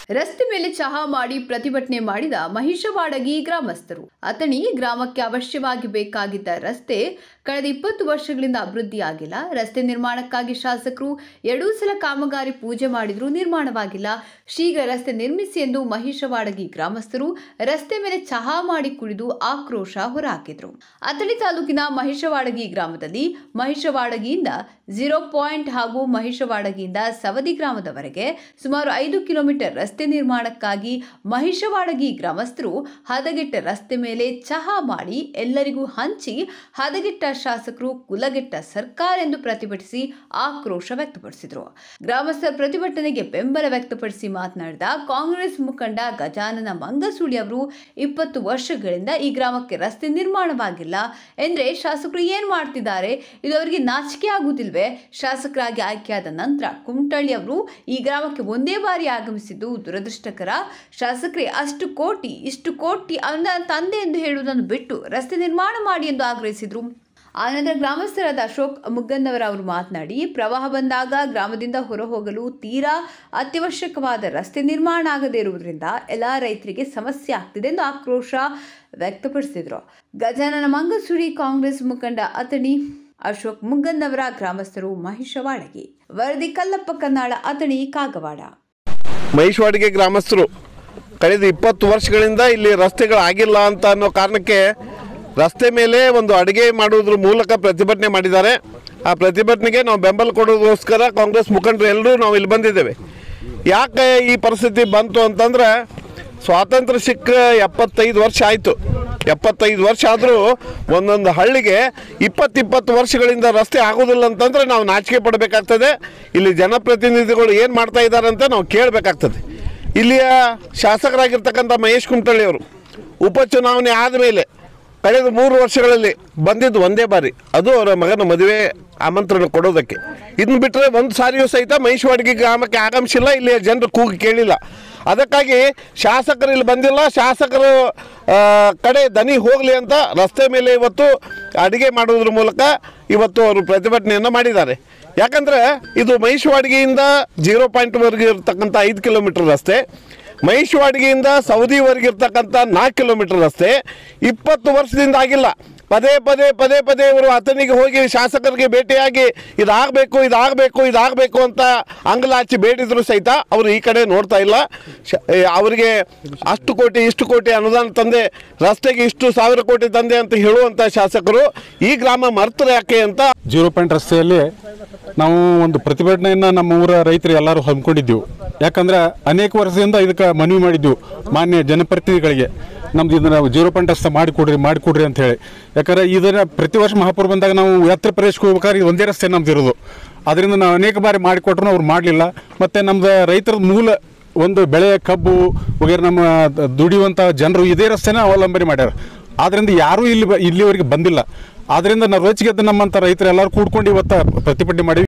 ರಸ್ತೆ ಮೇಲೆ ಚಹಾ ಮಾಡಿ ಪ್ರತಿಭಟನೆ ಮಾಡಿದ ಮಹಿಷವಾಡಗಿ ಗ್ರಾಮಸ್ಥರು ಅತಣಿ ಗ್ರಾಮಕ್ಕೆ ಅವಶ್ಯವಾಗಿ ಬೇಕಾಗಿದ್ದ ರಸ್ತೆ ಕಳೆದ ಇಪ್ಪತ್ತು ವರ್ಷಗಳಿಂದ ಅಭಿವೃದ್ಧಿಯಾಗಿಲ್ಲ ರಸ್ತೆ ನಿರ್ಮಾಣಕ್ಕಾಗಿ ಶಾಸಕರು ಎರಡೂ ಸಲ ಕಾಮಗಾರಿ ಪೂಜೆ ಮಾಡಿದ್ರೂ ನಿರ್ಮಾಣವಾಗಿಲ್ಲ ಶೀಘ್ರ ರಸ್ತೆ ನಿರ್ಮಿಸಿ ಎಂದು ಮಹಿಷವಾಡಗಿ ಗ್ರಾಮಸ್ಥರು ರಸ್ತೆ ಮೇಲೆ ಚಹಾ ಮಾಡಿ ಕುಡಿದು ಆಕ್ರೋಶ ಹೊರಹಾಕಿದ್ರು ಅತಳಿ ತಾಲೂಕಿನ ಮಹಿಷವಾಡಗಿ ಗ್ರಾಮದಲ್ಲಿ ಮಹಿಷವಾಡಗಿಯಿಂದ ಝೀರೋ ಪಾಯಿಂಟ್ ಹಾಗೂ ಮಹಿಷವಾಡಗಿಯಿಂದ ಸವದಿ ಗ್ರಾಮದವರೆಗೆ ಸುಮಾರು ಐದು ಕಿಲೋಮೀಟರ್ ರಸ್ತೆ ನಿರ್ಮಾಣಕ್ಕಾಗಿ ಮಹಿಷವಾಡಗಿ ಗ್ರಾಮಸ್ಥರು ಹದಗೆಟ್ಟ ರಸ್ತೆ ಮೇಲೆ ಚಹಾ ಮಾಡಿ ಎಲ್ಲರಿಗೂ ಹಂಚಿ ಹದಗೆಟ್ಟ ಶಾಸಕರು ಕುಲಗೆಟ್ಟ ಸರ್ಕಾರ ಎಂದು ಪ್ರತಿಭಟಿಸಿ ಆಕ್ರೋಶ ವ್ಯಕ್ತಪಡಿಸಿದರು ಗ್ರಾಮಸ್ಥರ ಪ್ರತಿಭಟನೆಗೆ ಬೆಂಬಲ ವ್ಯಕ್ತಪಡಿಸಿ ಮಾತನಾಡಿದ ಕಾಂಗ್ರೆಸ್ ಮುಖಂಡ ಗಜಾನನ ಮಂಗಸೂಳಿ ಅವರು ಇಪ್ಪತ್ತು ವರ್ಷಗಳಿಂದ ಈ ಗ್ರಾಮಕ್ಕೆ ರಸ್ತೆ ನಿರ್ಮಾಣವಾಗಿಲ್ಲ ಎಂದ್ರೆ ಶಾಸಕರು ಏನ್ ಮಾಡ್ತಿದ್ದಾರೆ ಇದು ಅವರಿಗೆ ನಾಚಿಕೆ ಆಗುವುದಿಲ್ವೇ ಶಾಸಕರಾಗಿ ಆಯ್ಕೆಯಾದ ನಂತರ ಕುಮಟಳ್ಳಿ ಅವರು ಈ ಗ್ರಾಮಕ್ಕೆ ಒಂದೇ ಬಾರಿ ಆಗಮಿಸಿದ್ದು ದುರದೃಷ್ಟಕರ ಶಾಸಕರೇ ಅಷ್ಟು ಕೋಟಿ ಇಷ್ಟು ಕೋಟಿ ಅನುದಾನ ತಂದೆ ಎಂದು ಹೇಳುವುದನ್ನು ಬಿಟ್ಟು ರಸ್ತೆ ನಿರ್ಮಾಣ ಮಾಡಿ ಎಂದು ಆಗ್ರಹಿಸಿದರು ಆನಂತರ ಗ್ರಾಮಸ್ಥರಾದ ಅಶೋಕ್ ಮುಗ್ಗನ್ನವರ ಅವರು ಮಾತನಾಡಿ ಪ್ರವಾಹ ಬಂದಾಗ ಗ್ರಾಮದಿಂದ ಹೊರಹೋಗಲು ತೀರಾ ಅತ್ಯವಶ್ಯಕವಾದ ರಸ್ತೆ ನಿರ್ಮಾಣ ಆಗದೇ ಇರುವುದರಿಂದ ಎಲ್ಲ ರೈತರಿಗೆ ಸಮಸ್ಯೆ ಆಗ್ತಿದೆ ಎಂದು ಆಕ್ರೋಶ ವ್ಯಕ್ತಪಡಿಸಿದರು ಗಜಾನನ ಮಂಗಸುಳಿ ಕಾಂಗ್ರೆಸ್ ಮುಖಂಡ ಅತಣಿ ಅಶೋಕ್ ಮುಗ್ಗನ್ನವರ ಗ್ರಾಮಸ್ಥರು ಮಹಿಷವಾಡಗಿ ವರದಿ ಕಲ್ಲಪ್ಪ ಕನ್ನಾಳ ಅತಣಿ ಕಾಗವಾಡ ಮಹಿಷವಾಡಿಗೆ ಗ್ರಾಮಸ್ಥರು ಕಳೆದ ಇಪ್ಪತ್ತು ವರ್ಷಗಳಿಂದ ಇಲ್ಲಿ ರಸ್ತೆಗಳಾಗಿಲ್ಲ ಅಂತ ಅನ್ನೋ ಕಾರಣಕ್ಕೆ ರಸ್ತೆ ಮೇಲೆ ಒಂದು ಅಡುಗೆ ಮಾಡುವುದ್ರ ಮೂಲಕ ಪ್ರತಿಭಟನೆ ಮಾಡಿದ್ದಾರೆ ಆ ಪ್ರತಿಭಟನೆಗೆ ನಾವು ಬೆಂಬಲ ಕೊಡೋದಕ್ಕೋಸ್ಕರ ಕಾಂಗ್ರೆಸ್ ಮುಖಂಡರು ಎಲ್ಲರೂ ನಾವು ಇಲ್ಲಿ ಬಂದಿದ್ದೇವೆ ಯಾಕೆ ಈ ಪರಿಸ್ಥಿತಿ ಬಂತು ಅಂತಂದ್ರೆ ಸ್ವಾತಂತ್ರ್ಯ ಸಿಕ್ಕ ಎಪ್ಪತ್ತೈದು ವರ್ಷ ಆಯಿತು ಎಪ್ಪತ್ತೈದು ವರ್ಷ ಆದರೂ ಒಂದೊಂದು ಹಳ್ಳಿಗೆ ಇಪ್ಪತ್ತಿಪ್ಪತ್ತು ವರ್ಷಗಳಿಂದ ರಸ್ತೆ ಆಗೋದಿಲ್ಲ ಅಂತಂದ್ರೆ ನಾವು ನಾಚಿಕೆ ಪಡಬೇಕಾಗ್ತದೆ ಇಲ್ಲಿ ಜನಪ್ರತಿನಿಧಿಗಳು ಏನು ಮಾಡ್ತಾ ಇದ್ದಾರೆ ಅಂತ ನಾವು ಕೇಳಬೇಕಾಗ್ತದೆ ಇಲ್ಲಿಯ ಶಾಸಕರಾಗಿರ್ತಕ್ಕಂಥ ಮಹೇಶ್ ಕುಮಟಳ್ಳಿ ಅವರು ಉಪಚುನಾವಣೆ ಆದಮೇಲೆ ಕಳೆದ ಮೂರು ವರ್ಷಗಳಲ್ಲಿ ಬಂದಿದ್ದು ಒಂದೇ ಬಾರಿ ಅದು ಅವರ ಮಗನ ಮದುವೆ ಆಮಂತ್ರಣ ಕೊಡೋದಕ್ಕೆ ಇದನ್ನ ಬಿಟ್ಟರೆ ಒಂದು ಸಾರಿಯೂ ಸಹಿತ ಮಹಿಷವಾಡಿಗೆ ಗ್ರಾಮಕ್ಕೆ ಆಗಮಿಸಿಲ್ಲ ಇಲ್ಲಿಯ ಜನರು ಕೂಗು ಕೇಳಿಲ್ಲ ಅದಕ್ಕಾಗಿ ಶಾಸಕರು ಇಲ್ಲಿ ಬಂದಿಲ್ಲ ಶಾಸಕರು ಆ, ಕಡೆ ದನಿ ಹೋಗಲಿ ಅಂತ ರಸ್ತೆ ಮೇಲೆ ಇವತ್ತು ಅಡುಗೆ ಮಾಡುವುದ್ರ ಮೂಲಕ ಇವತ್ತು ಅವರು ಪ್ರತಿಭಟನೆಯನ್ನು ಮಾಡಿದ್ದಾರೆ ಯಾಕಂದರೆ ಇದು ಮಹಿಷವಾಡಿಗೆಯಿಂದ ಜೀರೋ ಪಾಯಿಂಟ್ವರೆಗೆ ಇರತಕ್ಕಂಥ ಐದು ಕಿಲೋಮೀಟರ್ ರಸ್ತೆ ಮಹಿಷವಾಡಿಗೆಯಿಂದ ಸೌದಿವರೆಗೆ ಇರ್ತಕ್ಕಂಥ ನಾಲ್ಕು ಕಿಲೋಮೀಟರ್ ರಸ್ತೆ ಇಪ್ಪತ್ತು ವರ್ಷದಿಂದ ಆಗಿಲ್ಲ ಪದೇ ಪದೇ ಪದೇ ಪದೇ ಇವರು ಆತನಿಗೆ ಹೋಗಿ ಶಾಸಕರಿಗೆ ಭೇಟಿಯಾಗಿ ಇದಾಗಬೇಕು ಇದಾಗಬೇಕು ಇದಾಗಬೇಕು ಅಂತ ಅಂಗಲಾಚಿ ಬೇಡಿದ್ರು ಸಹಿತ ಅವರು ಈ ಕಡೆ ನೋಡ್ತಾ ಇಲ್ಲ ಶ ಏ, ಅವರಿಗೆ ಅಷ್ಟು ಕೋಟಿ ಇಷ್ಟು ಕೋಟಿ ಅನುದಾನ ತಂದೆ ರಸ್ತೆಗೆ ಇಷ್ಟು ಸಾವಿರ ಕೋಟಿ ತಂದೆ ಅಂತ ಹೇಳುವಂಥ ಶಾಸಕರು ಈ ಗ್ರಾಮ ಮರ್ತರು ಯಾಕೆ ಅಂತ ಜೀರೋ ಪಾಯಿಂಟ್ ರಸ್ತೆಯಲ್ಲಿ ನಾವು ಒಂದು ಪ್ರತಿಭಟನೆಯನ್ನು ನಮ್ಮ ಊರ ರೈತರು ಎಲ್ಲರೂ ಹಮ್ಮಿಕೊಂಡಿದ್ದೆವು ಯಾಕಂದ್ರೆ ಅನೇಕ ವರ್ಷದಿಂದ ಇದಕ್ಕೆ ಮನವಿ ಮಾಡಿದ್ದೆವು ಮಾನ್ಯ ಜನಪ್ರತಿನಿಧಿಗಳಿಗೆ ನಮ್ದು ಇದನ್ನ ಜೀರೋ ಪಾಯಿಂಟ್ ರಸ್ತೆ ಮಾಡಿಕೊಡ್ರಿ ಮಾಡಿಕೊಡ್ರಿ ಅಂತ ಹೇಳಿ ಯಾಕಂದ್ರೆ ಇದನ್ನ ಪ್ರತಿ ವರ್ಷ ಮಹಾಪುರ ಬಂದಾಗ ನಾವು ಯಾತ್ರೆ ಪ್ರದೇಶಕ್ಕೆ ಹೋಗ್ಬೇಕಾದ್ರೆ ಇದು ಒಂದೇ ರಸ್ತೆ ನಮ್ದು ಇರೋದು ಅದರಿಂದ ನಾವು ಅನೇಕ ಬಾರಿ ಮಾಡಿಕೊಟ್ರು ಅವ್ರು ಮಾಡಲಿಲ್ಲ ಮತ್ತು ನಮ್ದು ರೈತರ ಮೂಲ ಒಂದು ಬೆಳೆ ಕಬ್ಬು ವಗೇರೆ ನಮ್ಮ ದುಡಿಯುವಂಥ ಜನರು ಇದೇ ರಸ್ತೆನ ಅವಲಂಬನೆ ಮಾಡ್ಯಾರ ಆದ್ದರಿಂದ ಯಾರೂ ಇಲ್ಲಿ ಬ- ಇಲ್ಲಿವರೆಗೆ ಬಂದಿಲ್ಲ ಆದ್ದರಿಂದ ನಾವು ರೋಚಿಗೆದ್ದು ನಮ್ಮಂಥ ರೈತರು ಎಲ್ಲರೂ ಕೂಡ್ಕೊಂಡು ಇವತ್ತು ಪ್ರತಿಭಟನೆ ಮಾಡಿ